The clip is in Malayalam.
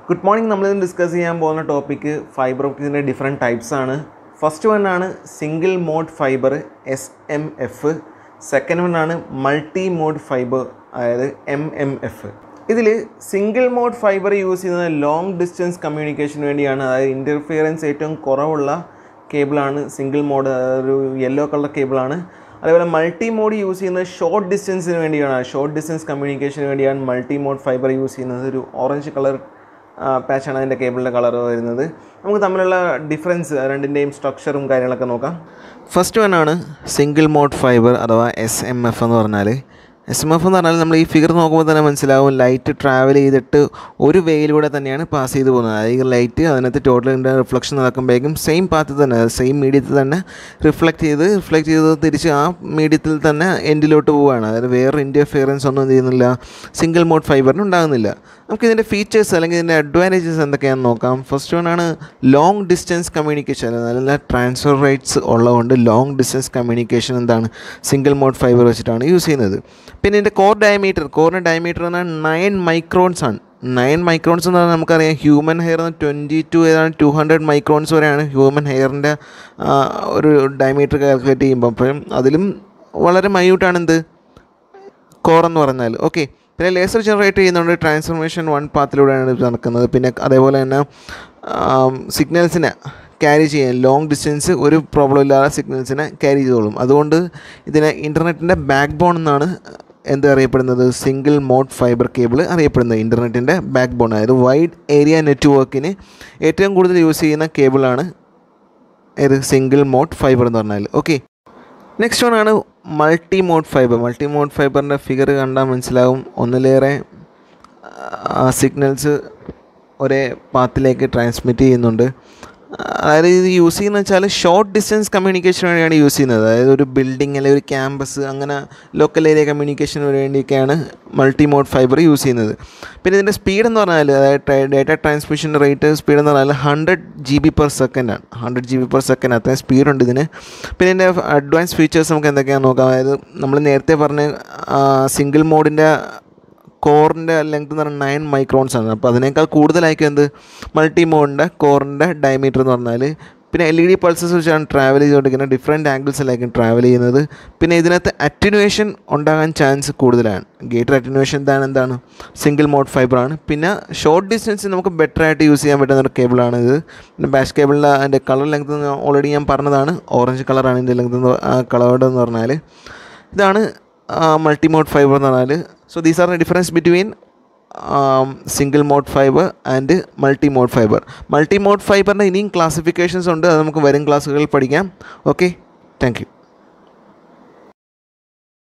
ഗുഡ് മോർണിംഗ് നമ്മളിന്ന് ഡിസ്കസ് ചെയ്യാൻ പോകുന്ന ടോപ്പിക്ക് ഫൈബർ ഓപ്റ്റിക്സിൻ്റെ ഡിഫറെൻറ്റ് ടൈപ്സ് ആണ് ഫസ്റ്റ് വൺ ആണ് single mode fibre S M F second one ആണ് മൾട്ടി മോഡ് ഫൈബർ അതായത് എം എം എഫ് ഇതിൽ സിംഗിൾ മോഡ് ഫൈബർ യൂസ് ചെയ്യുന്നത് ലോങ് ഡിസ്റ്റൻസ് കമ്മ്യൂണിക്കേഷന് വേണ്ടിയാണ് അതായത് ഇൻ്റർഫിയറൻസ് ഏറ്റവും കുറവുള്ള കേബിളാണ് സിംഗിൾ മോഡ് ഒരു യെല്ലോ കളർ കേബിളാണ് അതേപോലെ മൾട്ടി മോഡ് യൂസ് ചെയ്യുന്നത് ഷോർട്ട് ഡിസ്റ്റൻസിന് വേണ്ടിയാണ് ഷോർട്ട് ഡിസ്റ്റൻസ് കമ്മ്യൂണിക്കേഷന് വേണ്ടിയാണ് മൾട്ടി മോഡ് ഫൈബർ യൂസ് ചെയ്യുന്നത് ഒരു ഓറഞ്ച് കളർ പാച്ചാണ് അതിൻ്റെ കേബിളിൻ്റെ കളർ വരുന്നത് നമുക്ക് തമ്മിലുള്ള ഡിഫറൻസ് രണ്ടിൻ്റെയും സ്ട്രക്ചറും കാര്യങ്ങളൊക്കെ നോക്കാം ഫസ്റ്റ് വൺ ആണ് സിംഗിൾ മോഡ് ഫൈബർ അഥവാ എസ് എം എഫ് എന്ന് പറഞ്ഞാൽ എസ് എം എഫ് എന്ന് പറഞ്ഞാൽ നമ്മൾ ഈ ഫിഗർ നോക്കുമ്പോൾ തന്നെ മനസ്സിലാവും ലൈറ്റ് ട്രാവൽ ചെയ്തിട്ട് ഒരു വേയിലൂടെ തന്നെയാണ് പാസ് ചെയ്ത് പോകുന്നത് അതായത് ഈ ലൈറ്റ് അതിനകത്ത് ടോട്ടലിൻ്റെ റിഫ്ലക്ഷൻ നടക്കുമ്പോഴേക്കും സെയിം പാത്തിൽ തന്നെ സെയിം മീഡിയത്തിൽ തന്നെ റിഫ്ലക്റ്റ് ചെയ്ത് റിഫ്ലക്റ്റ് ചെയ്ത് തിരിച്ച് ആ മീഡിയത്തിൽ തന്നെ എൻഡിലോട്ട് പോവുകയാണ് അതായത് വേറെ ഇൻ്റർഫിയറൻസ് ഒന്നും എന്ത് ചെയ്യുന്നില്ല സിംഗിൾ മോഡ് ഫൈബറിന് ഉണ്ടാകുന്നില്ല നമുക്ക് ഇതിൻ്റെ ഫീച്ചേഴ്സ് അല്ലെങ്കിൽ ഇതിൻ്റെ അഡ്വാൻറ്റേജസ് എന്തൊക്കെയാണെന്ന് നോക്കാം ഫസ്റ്റ് വൺ ആണ് ലോങ് ഡിസ്റ്റൻസ് കമ്മ്യൂണിക്കേഷൻ നല്ല ട്രാൻസ്ഫർ റേറ്റ്സ് ഉള്ളതുകൊണ്ട് ലോങ് ഡിസ്റ്റൻസ് കമ്മ്യൂണിക്കേഷൻ എന്താണ് സിംഗിൾ മോഡ് ഫൈബർ വെച്ചിട്ടാണ് യൂസ് ചെയ്യുന്നത് പിന്നെ ഇതിൻ്റെ കോർ ഡയമീറ്റർ കോറിൻ്റെ ഡയമീറ്റർ എന്ന് പറഞ്ഞാൽ നയൻ മൈക്രോൺസ് ആണ് നയൻ മൈക്രോൺസ് എന്ന് പറഞ്ഞാൽ നമുക്കറിയാം ഹ്യൂമൻ ഹെയർ ട്വൻറ്റി ടു ഏതാണ് ടു ഹൺഡ്രഡ് മൈക്രോൺസ് വരെയാണ് ഹ്യൂമൻ ഹെയറിൻ്റെ ഒരു ഡയമീറ്റർ കാൽക്കുലേറ്റ് ചെയ്യുമ്പോൾ അപ്പം അതിലും വളരെ മൈന്യൂട്ടാണ് എന്ത് കോർ എന്ന് പറഞ്ഞാൽ ഓക്കെ പിന്നെ ലേസർ ജനറേറ്റ് ചെയ്യുന്നുണ്ട് ട്രാൻസ്ഫോർമേഷൻ വൺ പാത്തിലൂടെയാണ് ഇത് നടക്കുന്നത് പിന്നെ അതേപോലെ തന്നെ സിഗ്നൽസിനെ ക്യാരി ചെയ്യാൻ ലോങ് ഡിസ്റ്റൻസ് ഒരു പ്രോബ്ലം ഇല്ലാതെ സിഗ്നൽസിനെ ക്യാരി ചെയ്തോളും അതുകൊണ്ട് ഇതിനെ ഇൻ്റർനെറ്റിൻ്റെ ബാക്ക് ബോൺ എന്നാണ് എന്ത് അറിയപ്പെടുന്നത് സിംഗിൾ മോഡ് ഫൈബർ കേബിൾ അറിയപ്പെടുന്നത് ഇൻ്റർനെറ്റിൻ്റെ ബാക്ക് ബോൺ അതായത് വൈഡ് ഏരിയ നെറ്റ്വർക്കിന് ഏറ്റവും കൂടുതൽ യൂസ് ചെയ്യുന്ന കേബിളാണ് ഏത് സിംഗിൾ മോഡ് ഫൈബർ എന്ന് പറഞ്ഞാൽ ഓക്കെ നെക്സ്റ്റ് വൺ ആണ് multi mode fibre multi mode ഫൈബറിൻ്റെ ഫിഗർ കണ്ടാൽ മനസ്സിലാവും ഒന്നിലേറെ സിഗ്നൽസ് ഒരേ പാത്തിലേക്ക് ട്രാൻസ്മിറ്റ് ചെയ്യുന്നുണ്ട് അതായത് ഇത് യൂസ് ചെയ്യുന്നത് വെച്ചാൽ ഷോർട്ട് ഡിസ്റ്റൻസ് കമ്മ്യൂണിക്കേഷന് വേണ്ടിയാണ് യൂസ് ചെയ്യുന്നത് അതായത് ഒരു ബിൽഡിംഗ് അല്ലെങ്കിൽ ഒരു ക്യാമ്പസ് അങ്ങനെ ലോക്കൽ ഏരിയ കമ്മ്യൂണിക്കേഷന് വേണ്ടിയൊക്കെയാണ് മൾട്ടി മോഡ് ഫൈബർ യൂസ് ചെയ്യുന്നത് പിന്നെ ഇതിൻ്റെ സ്പീഡ് എന്ന് പറഞ്ഞാൽ അതായത് ഡേറ്റ ട്രാൻസ്മിഷൻ റേറ്റ് സ്പീഡ് എന്ന് പറഞ്ഞാൽ hundred G B per second ആണ് hundred G B per second അത്രയും സ്പീഡുണ്ട് ഇതിന് പിന്നെ ഇതിൻ്റെ അഡ്വാൻസ് ഫീച്ചേഴ്സ് നമുക്ക് എന്തൊക്കെയാണെന്ന് നോക്കാം അതായത് നമ്മൾ നേരത്തെ പറഞ്ഞ സിംഗിൾ മോഡിൻ്റെ കോറിൻ്റെ ലെങ്ത് എന്ന് പറഞ്ഞാൽ നയൻ മൈക്രോൺസ് ആണ് അപ്പോൾ അതിനേക്കാൾ കൂടുതലായിരിക്കും എന്ത് മൾട്ടി മോഡിൻ്റെ കോറിൻ്റെ ഡയമീറ്റർ എന്ന് പറഞ്ഞാൽ പിന്നെ എൽ ഇ ഡി പൾസസ് വെച്ചാണ് ട്രാവൽ ചെയ്തുകൊണ്ടിരിക്കുന്നത് ഡിഫറെൻറ്റ് ആംഗിൾസിലായിരിക്കും ട്രാവൽ ചെയ്യുന്നത് പിന്നെ ഇതിനകത്ത് അറ്റിനുവേഷൻ ഉണ്ടാകാൻ ചാൻസ് കൂടുതലാണ് ഗേറ്റർ അറ്റിനുവേഷൻ എന്താണ് എന്താണ് സിംഗിൾ മോഡ് ഫൈബറാണ് പിന്നെ ഷോർട്ട് ഡിസ്റ്റൻസ് നമുക്ക് ബെറ്റർ ആയിട്ട് യൂസ് ചെയ്യാൻ പറ്റുന്ന ഒരു കേബിളാണ് ഇത് പിന്നെ ബാഷ് കേബിളിൻ്റെ അതിൻ്റെ കളർ ലെങ്ത് ഓൾറെഡി ഞാൻ പറഞ്ഞതാണ് ഓറഞ്ച് കളറാണ് ഇതിൻ്റെ ലെങ്ത് കളറുടെ എന്ന് പറഞ്ഞാൽ ഇതാണ് മൾട്ടി മോഡ് ഫൈബർ എന്ന് പറഞ്ഞാൽ so these are the difference between single mode fibre and multi mode fibre multi mode ഫൈബറിൻ്റെ ഇനിയും ക്ലാസിഫിക്കേഷൻസ് ഉണ്ട് അത് നമുക്ക് വരും ക്ലാസ്സുകളിൽ പഠിക്കാം ഓക്കെ താങ്ക് യു